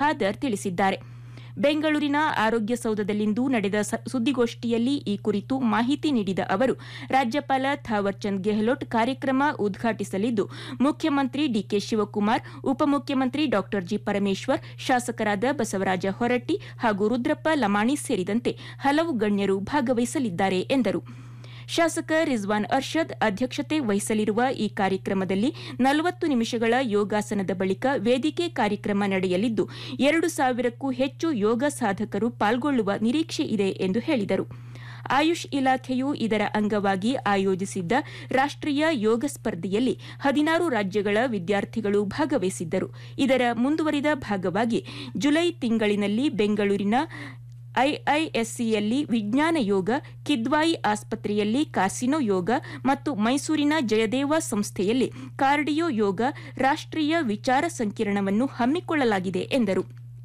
ಖಾದರ್ ತಿಳಿಸಿದ್ದಾರೆ ಬೆಂಗಳೂರಿನ ಆರೋಗ್ಯ ಸೌಧದಲ್ಲಿಂದು ನಡೆದ ಸುದ್ದಿಗೋಷ್ಠಿಯಲ್ಲಿ ಈ ಕುರಿತು ಮಾಹಿತಿ ನೀಡಿದ ಅವರು ರಾಜ್ಯಪಾಲ ಥಾವರ್ಚಂದ್ ಗೆಹ್ಲೋಟ್ ಕಾರ್ಯಕ್ರಮ ಉದ್ಘಾಟಿಸಲಿದ್ದು ಮುಖ್ಯಮಂತ್ರಿ ಡಿಕೆ ಶಿವಕುಮಾರ್ ಉಪಮುಖ್ಯಮಂತ್ರಿ ಡಾ ಜಿ ಪರಮೇಶ್ವರ್ ಶಾಸಕರಾದ ಬಸವರಾಜ ಹೊರಟ್ಟಿ ಹಾಗೂ ರುದ್ರಪ್ಪ ಲಮಾಣಿ ಸೇರಿದಂತೆ ಹಲವು ಗಣ್ಯರು ಭಾಗವಹಿಸಲಿದ್ದಾರೆ ಎಂದರು ಶಾಸಕ ರಿಜ್ವಾನ್ ಅರ್ಷದ್ ಅಧ್ಯಕ್ಷತೆ ವಹಿಸಲಿರುವ ಈ ಕಾರ್ಯಕ್ರಮದಲ್ಲಿ ನಲವತ್ತು ನಿಮಿಷಗಳ ಯೋಗಾಸನದ ಬಳಿಕ ವೇದಿಕೆ ಕಾರ್ಯಕ್ರಮ ನಡೆಯಲಿದ್ದು ಎರಡು ಸಾವಿರಕ್ಕೂ ಹೆಚ್ಚು ಯೋಗ ಸಾಧಕರು ಪಾಲ್ಗೊಳ್ಳುವ ನಿರೀಕ್ಷೆ ಇದೆ ಎಂದು ಹೇಳಿದರು ಆಯುಷ್ ಇಲಾಖೆಯು ಇದರ ಅಂಗವಾಗಿ ಆಯೋಜಿಸಿದ್ದ ರಾಷ್ಟೀಯ ಯೋಗ ಸ್ಪರ್ಧೆಯಲ್ಲಿ ಹದಿನಾರು ರಾಜ್ಯಗಳ ವಿದ್ಯಾರ್ಥಿಗಳು ಭಾಗವಹಿಸಿದ್ದರು ಇದರ ಮುಂದುವರಿದ ಭಾಗವಾಗಿ ಜುಲೈ ತಿಂಗಳಿನಲ್ಲಿ ಬೆಂಗಳೂರಿನ ಐಐಎಸ್ಸಿಯಲ್ಲಿ ವಿಜ್ಞಾನ ಯೋಗ ಕಿದ್ವಾಯಿ ಆಸ್ಪತ್ರೆಯಲ್ಲಿ ಕಾಸಿನೋ ಯೋಗ ಮತ್ತು ಮೈಸೂರಿನ ಜಯದೇವ ಸಂಸ್ಥೆಯಲ್ಲಿ ಕಾರ್ಡಿಯೋ ಯೋಗ ರಾಷ್ಟೀಯ ವಿಚಾರ ಸಂಕಿರಣವನ್ನು ಹಮ್ಮಿಕೊಳ್ಳಲಾಗಿದೆ ಎಂದರು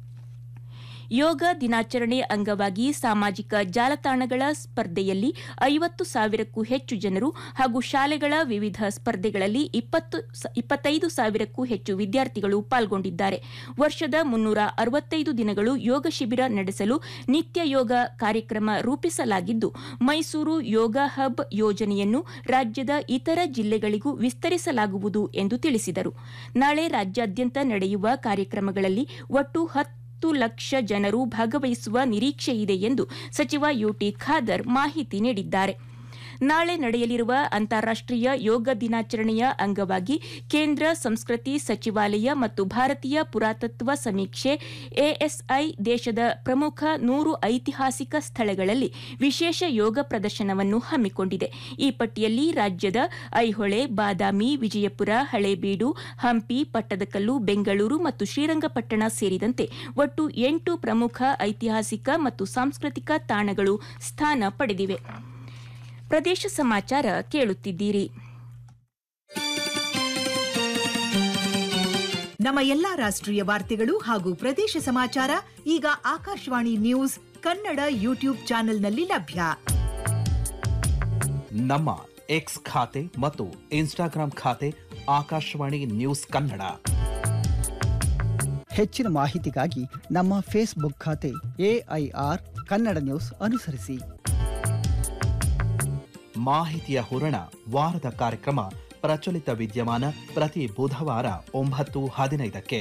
ಯೋಗ ದಿನಾಚರಣೆ ಅಂಗವಾಗಿ ಸಾಮಾಜಿಕ ಜಾಲತಾಣಗಳ ಸ್ಪರ್ಧೆಯಲ್ಲಿ ಐವತ್ತು ಸಾವಿರಕ್ಕೂ ಹೆಚ್ಚು ಜನರು ಹಾಗೂ ಶಾಲೆಗಳ ವಿವಿಧ ಸ್ಪರ್ಧೆಗಳಲ್ಲಿ ಇಪ್ಪತ್ತೈದು ಸಾವಿರಕ್ಕೂ ಹೆಚ್ಚು ವಿದ್ಯಾರ್ಥಿಗಳು ಪಾಲ್ಗೊಂಡಿದ್ದಾರೆ ವರ್ಷದ ಮುನ್ನೂರ ಅರವತ್ತೈದು ದಿನಗಳು ಯೋಗ ಶಿಬಿರ ನಡೆಸಲು ನಿತ್ಯ ಯೋಗ ಕಾರ್ಯಕ್ರಮ ರೂಪಿಸಲಾಗಿದ್ದು ಮೈಸೂರು ಯೋಗ ಹಬ್ ಯೋಜನೆಯನ್ನು ರಾಜ್ಯದ ಇತರ ಜಿಲ್ಲೆಗಳಿಗೂ ವಿಸ್ತರಿಸಲಾಗುವುದು ಎಂದು ತಿಳಿಸಿದರು ನಾಳೆ ರಾಜ್ಯಾದ್ಯಂತ ನಡೆಯುವ ಕಾರ್ಯಕ್ರಮಗಳಲ್ಲಿ ಒಟ್ಟು ಹತ್ತು ಹತ್ತು ಲಕ್ಷ ಜನರು ಭಾಗವಹಿಸುವ ನಿರೀಕ್ಷೆಯಿದೆ ಎಂದು ಸಚಿವ ಯುಟಿ ಖಾದರ್ ಮಾಹಿತಿ ನೀಡಿದ್ದಾರೆ ನಾಳೆ ನಡೆಯಲಿರುವ ಅಂತಾರಾಷ್ಟೀಯ ಯೋಗ ದಿನಾಚರಣೆಯ ಅಂಗವಾಗಿ ಕೇಂದ್ರ ಸಂಸ್ಕೃತಿ ಸಚಿವಾಲಯ ಮತ್ತು ಭಾರತೀಯ ಪುರಾತತ್ವ ಸಮೀಕ್ಷೆ ಎಎಸ್ಐ ದೇಶದ ಪ್ರಮುಖ ನೂರು ಐತಿಹಾಸಿಕ ಸ್ಥಳಗಳಲ್ಲಿ ವಿಶೇಷ ಯೋಗ ಪ್ರದರ್ಶನವನ್ನು ಹಮ್ಮಿಕೊಂಡಿದೆ ಈ ಪಟ್ಟಿಯಲ್ಲಿ ರಾಜ್ಯದ ಐಹೊಳೆ ಬಾದಾಮಿ ವಿಜಯಪುರ ಹಳೇಬೀಡು ಹಂಪಿ ಪಟ್ಟದಕಲ್ಲು ಬೆಂಗಳೂರು ಮತ್ತು ಶ್ರೀರಂಗಪಟ್ಟಣ ಸೇರಿದಂತೆ ಒಟ್ಟು ಎಂಟು ಪ್ರಮುಖ ಐತಿಹಾಸಿಕ ಮತ್ತು ಸಾಂಸ್ಕೃತಿಕ ತಾಣಗಳು ಸ್ಥಾನ ಪಡೆದಿವೆ ಪ್ರದೇಶ ಸಮಾಚಾರ ಕೇಳುತ್ತಿದ್ದೀರಿ ನಮ್ಮ ಎಲ್ಲಾ ರಾಷ್ಟ್ರೀಯ ವಾರ್ತೆಗಳು ಹಾಗೂ ಪ್ರದೇಶ ಸಮಾಚಾರ ಈಗ ಆಕಾಶವಾಣಿ ನ್ಯೂಸ್ ಕನ್ನಡ ಯೂಟ್ಯೂಬ್ ಚಾನೆಲ್ನಲ್ಲಿ ಲಭ್ಯ ನಮ್ಮ ಎಕ್ಸ್ ಖಾತೆ ಮತ್ತು ಇನ್ಸ್ಟಾಗ್ರಾಂ ಖಾತೆ ಆಕಾಶವಾಣಿ ನ್ಯೂಸ್ ಕನ್ನಡ ಹೆಚ್ಚಿನ ಮಾಹಿತಿಗಾಗಿ ನಮ್ಮ ಫೇಸ್ಬುಕ್ ಖಾತೆ ಎಐಆರ್ ಕನ್ನಡ ನ್ಯೂಸ್ ಅನುಸರಿಸಿ ಮಾಹಿತಿಯ ಹೂರಣ ವಾರದ ಕಾರ್ಯಕ್ರಮ ಪ್ರಚಲಿತ ವಿದ್ಯಮಾನ ಪ್ರತಿ ಬುಧವಾರ ಒಂಬತ್ತು ಹದಿನೈದಕ್ಕೆ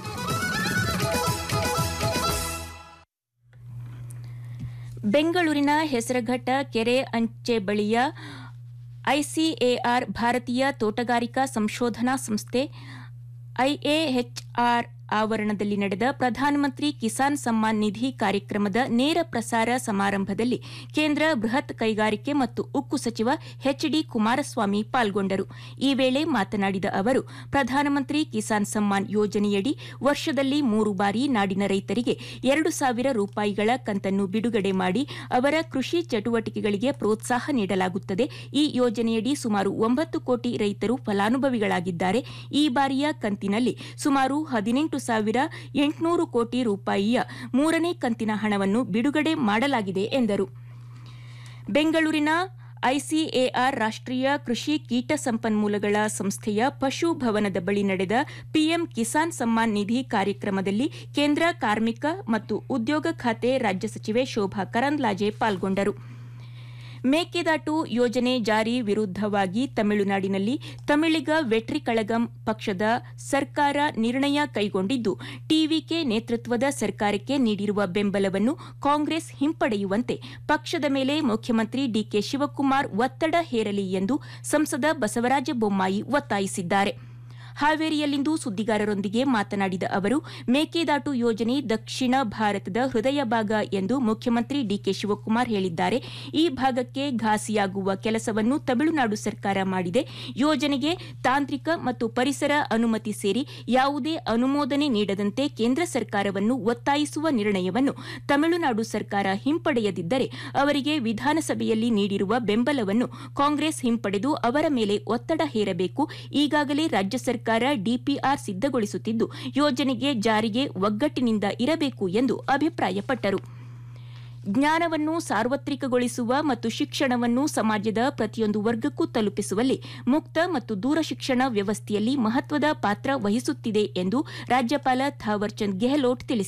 ಬೆಂಗಳೂರಿನ ಹೆಸರಘಟ್ಟ ಕೆರೆ ಅಂಚೆ ಬಳಿಯ ಐಸಿಎಆರ್ ಭಾರತೀಯ ತೋಟಗಾರಿಕಾ ಸಂಶೋಧನಾ ಸಂಸ್ಥೆ ಐಎಎಚ್ಆರ್ ಆವರಣದಲ್ಲಿ ನಡೆದ ಪ್ರಧಾನಮಂತ್ರಿ ಕಿಸಾನ್ ಸಮ್ಮಾನ್ ನಿಧಿ ಕಾರ್ಯಕ್ರಮದ ನೇರ ಪ್ರಸಾರ ಸಮಾರಂಭದಲ್ಲಿ ಕೇಂದ್ರ ಬೃಹತ್ ಕೈಗಾರಿಕೆ ಮತ್ತು ಉಕ್ಕು ಸಚಿವ ಎಚ್ಡಿ ಕುಮಾರಸ್ವಾಮಿ ಪಾಲ್ಗೊಂಡರು ಈ ವೇಳೆ ಮಾತನಾಡಿದ ಅವರು ಪ್ರಧಾನಮಂತ್ರಿ ಕಿಸಾನ್ ಸಮ್ಮಾನ್ ಯೋಜನೆಯಡಿ ವರ್ಷದಲ್ಲಿ ಮೂರು ಬಾರಿ ನಾಡಿನ ರೈತರಿಗೆ ಎರಡು ಸಾವಿರ ರೂಪಾಯಿಗಳ ಕಂತನ್ನು ಬಿಡುಗಡೆ ಮಾಡಿ ಅವರ ಕೃಷಿ ಚಟುವಟಿಕೆಗಳಿಗೆ ಪ್ರೋತ್ಸಾಹ ನೀಡಲಾಗುತ್ತದೆ ಈ ಯೋಜನೆಯಡಿ ಸುಮಾರು ಒಂಬತ್ತು ಕೋಟಿ ರೈತರು ಫಲಾನುಭವಿಗಳಾಗಿದ್ದಾರೆ ಈ ಬಾರಿಯ ಕಂತಿನಲ್ಲಿ ಸುಮಾರು ಹದಿನೆಂಟು ಸಾವಿರ ಎಂಟುನೂರು ಕೋಟಿ ರೂಪಾಯಿಯ ಮೂರನೇ ಕಂತಿನ ಹಣವನ್ನು ಬಿಡುಗಡೆ ಮಾಡಲಾಗಿದೆ ಎಂದರು ಬೆಂಗಳೂರಿನ ಐಸಿಎಆರ್ ರಾಷ್ಟೀಯ ಕೃಷಿ ಕೀಟ ಸಂಪನ್ಮೂಲಗಳ ಸಂಸ್ಥೆಯ ಪಶು ಭವನದ ಬಳಿ ನಡೆದ ಪಿಎಂ ಕಿಸಾನ್ ಸಮ್ಮಾನ್ ನಿಧಿ ಕಾರ್ಯಕ್ರಮದಲ್ಲಿ ಕೇಂದ್ರ ಕಾರ್ಮಿಕ ಮತ್ತು ಉದ್ಯೋಗ ಖಾತೆ ರಾಜ್ಯ ಸಚಿವೆ ಶೋಭಾ ಕರಂದ್ಲಾಜೆ ಪಾಲ್ಗೊಂಡರು ಮೇಕೆದಾಟು ಯೋಜನೆ ಜಾರಿ ವಿರುದ್ದವಾಗಿ ತಮಿಳುನಾಡಿನಲ್ಲಿ ತಮಿಳಿಗ ವೆಟ್ರಿ ಕಳಗಂ ಪಕ್ಷದ ಸರ್ಕಾರ ನಿರ್ಣಯ ಕೈಗೊಂಡಿದ್ದು ಟಿವಿಕೆ ನೇತೃತ್ವದ ಸರ್ಕಾರಕ್ಕೆ ನೀಡಿರುವ ಬೆಂಬಲವನ್ನು ಕಾಂಗ್ರೆಸ್ ಹಿಂಪಡೆಯುವಂತೆ ಪಕ್ಷದ ಮೇಲೆ ಮುಖ್ಯಮಂತ್ರಿ ಡಿಕೆ ಶಿವಕುಮಾರ್ ಒತ್ತಡ ಹೇರಲಿ ಎಂದು ಸಂಸದ ಬಸವರಾಜ ಬೊಮ್ಮಾಯಿ ಒತ್ತಾಯಿಸಿದ್ದಾರೆ ಹಾವೇರಿಯಲ್ಲಿಂದು ಸುದ್ದಿಗಾರರೊಂದಿಗೆ ಮಾತನಾಡಿದ ಅವರು ಮೇಕೆದಾಟು ಯೋಜನೆ ದಕ್ಷಿಣ ಭಾರತದ ಹೃದಯ ಭಾಗ ಎಂದು ಮುಖ್ಯಮಂತ್ರಿ ಡಿಕೆ ಶಿವಕುಮಾರ್ ಹೇಳಿದ್ದಾರೆ ಈ ಭಾಗಕ್ಕೆ ಘಾಸಿಯಾಗುವ ಕೆಲಸವನ್ನು ತಮಿಳುನಾಡು ಸರ್ಕಾರ ಮಾಡಿದೆ ಯೋಜನೆಗೆ ತಾಂತ್ರಿಕ ಮತ್ತು ಪರಿಸರ ಅನುಮತಿ ಸೇರಿ ಯಾವುದೇ ಅನುಮೋದನೆ ನೀಡದಂತೆ ಕೇಂದ್ರ ಸರ್ಕಾರವನ್ನು ಒತ್ತಾಯಿಸುವ ನಿರ್ಣಯವನ್ನು ತಮಿಳುನಾಡು ಸರ್ಕಾರ ಹಿಂಪಡೆಯದಿದ್ದರೆ ಅವರಿಗೆ ವಿಧಾನಸಭೆಯಲ್ಲಿ ನೀಡಿರುವ ಬೆಂಬಲವನ್ನು ಕಾಂಗ್ರೆಸ್ ಹಿಂಪಡೆದು ಅವರ ಮೇಲೆ ಒತ್ತಡ ಹೇರಬೇಕು ಈಗಾಗಲೇ ರಾಜ್ಯ ಸರ್ಕಾರ ಡಿಪಿಆರ್ ಸಿದ್ದಗೊಳಿಸುತ್ತಿದ್ದು ಯೋಜನೆಗೆ ಜಾರಿಗೆ ಒಗ್ಗಟ್ಟಿನಿಂದ ಇರಬೇಕು ಎಂದು ಅಭಿಪ್ರಾಯಪಟ್ಟರು ಜ್ಞಾನವನ್ನು ಸಾರ್ವತ್ರಿಕಗೊಳಿಸುವ ಮತ್ತು ಶಿಕ್ಷಣವನ್ನು ಸಮಾಜದ ಪ್ರತಿಯೊಂದು ವರ್ಗಕ್ಕೂ ತಲುಪಿಸುವಲ್ಲಿ ಮುಕ್ತ ಮತ್ತು ದೂರ ಶಿಕ್ಷಣ ವ್ಯವಸ್ಥೆಯಲ್ಲಿ ಮಹತ್ವದ ಪಾತ್ರ ವಹಿಸುತ್ತಿದೆ ಎಂದು ರಾಜ್ಯಪಾಲ ಥಾವರ್ಚಂದ್ ಗೆಹ್ಲೋಟ್ ತಿಳಿಸಿದ್ದಾರೆ